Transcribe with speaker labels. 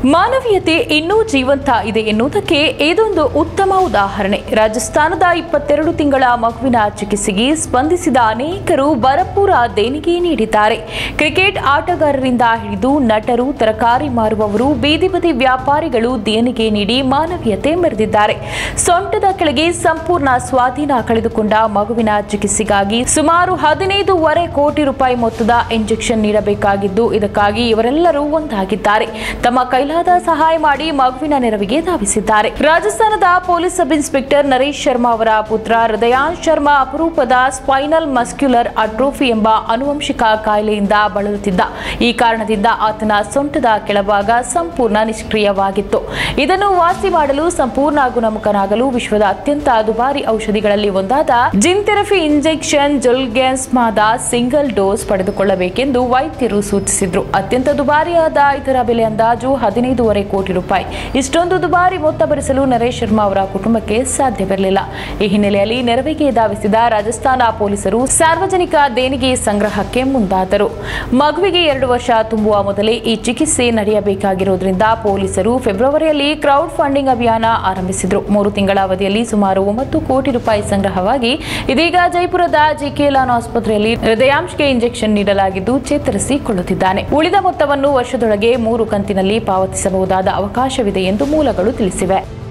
Speaker 1: ಮಾನವೀಯತೆ ಇನ್ನೂ ಜೀವಂತ ಇದೆ ಎನ್ನುವುದಕ್ಕೆ ಇದೊಂದು ಉತ್ತಮ ಉದಾಹರಣೆ ರಾಜಸ್ಥಾನದ ಇಪ್ಪತ್ತೆರಡು ತಿಂಗಳ ಮಗುವಿನ ಚಿಕಿತ್ಸೆಗೆ ಸ್ಪಂದಿಸಿದ ಅನೇಕರು ಭರಪೂರ ದೇಣಿಗೆ ನೀಡಿದ್ದಾರೆ ಕ್ರಿಕೆಟ್ ಆಟಗಾರರಿಂದ ಹಿಡಿದು ನಟರು ತರಕಾರಿ ಮಾರುವವರು ಬೀದಿ ಬದಿ ವ್ಯಾಪಾರಿಗಳು ದೇಣಿಗೆ ನೀಡಿ ಮಾನವೀಯತೆ ಮೆರೆದಿದ್ದಾರೆ ಸೊಂಟದ ಕೆಳಗೆ ಸಂಪೂರ್ಣ ಸ್ವಾಧೀನ ಕಳೆದುಕೊಂಡ ಮಗುವಿನ ಚಿಕಿತ್ಸೆಗಾಗಿ ಸುಮಾರು ಹದಿನೈದೂವರೆ ಕೋಟಿ ರೂಪಾಯಿ ಮೊತ್ತದ ಇಂಜೆಕ್ಷನ್ ನೀಡಬೇಕಾಗಿದ್ದು ಇದಕ್ಕಾಗಿ ಇವರೆಲ್ಲರೂ ಒಂದಾಗಿದ್ದಾರೆ ತಮ್ಮ ಕೈಲಾದ ಸಹಾಯ ಮಾಡಿ ಮಗುವಿನ ನೆರವಿಗೆ ಧಾವಿಸಿದ್ದಾರೆ ರಾಜಸ್ಥಾನದ police sub inspector Naresh Sharma ಅವರ ಪುತ್ರ ಹೃದಯಾನ್ ಶರ್ಮಾ ಅಪರೂಪದ ಸ್ಪೈನಲ್ ಮಸ್ಕ್ಯುಲರ್ ಅಟ್ರೋಫಿ ಎಂಬ ಅನುವಂಶಿಕ ಕಾಯಿಲೆಯಿಂದ ಬಳಲುತ್ತಿದ್ದ ಈ ಕಾರಣದಿಂದ ಆತನ ಸೊಂಟದ ಕೆಳಭಾಗ ಸಂಪೂರ್ಣ ನಿಷ್ಕ್ರಿಯವಾಗಿತ್ತು ಇದನ್ನು ವಾಸಿ ಮಾಡಲು ಸಂಪೂರ್ಣ ಗುಣಮುಖನಾಗಲು ವಿಶ್ವದ ಅತ್ಯಂತ ದುಬಾರಿ ಔಷಧಿಗಳಲ್ಲಿ ಒಂದಾದ ಜಿನ್ಥೆರಪಿ ಇಂಜೆಕ್ಷನ್ ಜೊಲ್ಗೆನ್ಸ್ಮಾದ ಸಿಂಗಲ್ ಡೋಸ್ ಪಡೆದುಕೊಳ್ಳಬೇಕೆಂದು ವೈದ್ಯರು ಸೂಚಿಸಿದ್ರು ಅತ್ಯಂತ ದುಬಾರಿಯಾದ ಇದರ ಬೆಲೆ ಅಂದಾಜು ಹದಿನೈದೂವರೆ ಕೋಟಿ ರೂಪಾಯಿ ಇಷ್ಟೊಂದು ದುಬಾರಿ ಮೊತ್ತ ಭರಿಸಲು ನರೇಶ್ ಶರ್ಮಾ ಅವರ ಕುಟುಂಬಕ್ಕೆ ಸಾಧ್ಯವಿರಲಿಲ್ಲ ಈ ಹಿನ್ನೆಲೆಯಲ್ಲಿ ನೆರವಿಗೆ ಧಾವಿಸಿದ ರಾಜಸ್ಥಾನ ಪೊಲೀಸರು ಸಾರ್ವಜನಿಕ ದೇಣಿಗೆ ಸಂಗ್ರಹಕ್ಕೆ ಮುಂದಾದರು ಮಗುವಿಗೆ ಎರಡು ವರ್ಷ ತುಂಬುವ ಮೊದಲೇ ಈ ಚಿಕಿತ್ಸೆ ನಡೆಯಬೇಕಾಗಿರುವುದರಿಂದ ಪೊಲೀಸರು ಫೆಬ್ರವರಿಯಲ್ಲಿ ಕ್ರೌಡ್ ಫಂಡಿಂಗ್ ಅಭಿಯಾನ ಆರಂಭಿಸಿದರು ಮೂರು ತಿಂಗಳ ಅವಧಿಯಲ್ಲಿ ಸುಮಾರು ಒಂಬತ್ತು ಕೋಟಿ ರೂಪಾಯಿ ಸಂಗ್ರಹವಾಗಿ ಇದೀಗ ಜೈಪುರದ ಜಿಕೆ ಲಾನ್ ಆಸ್ಪತ್ರೆಯಲ್ಲಿ ಹೃದಯಾಂಶಕ್ಕೆ ಇಂಜೆಕ್ಷನ್ ನೀಡಲಾಗಿದ್ದು ಚೇತರಿಸಿಕೊಳ್ಳುತ್ತಿದ್ದಾನೆ ಉಳಿದ ಮೊತ್ತವನ್ನು ವರ್ಷದೊಳಗೆ ಮೂರು ಕಂತಿನಲ್ಲಿ ಪಾವತಿಸಬಹುದಾದ ಅವಕಾಶವಿದೆ ಎಂದು ಮೂಲಗಳು ತಿಳಿಸಿವೆ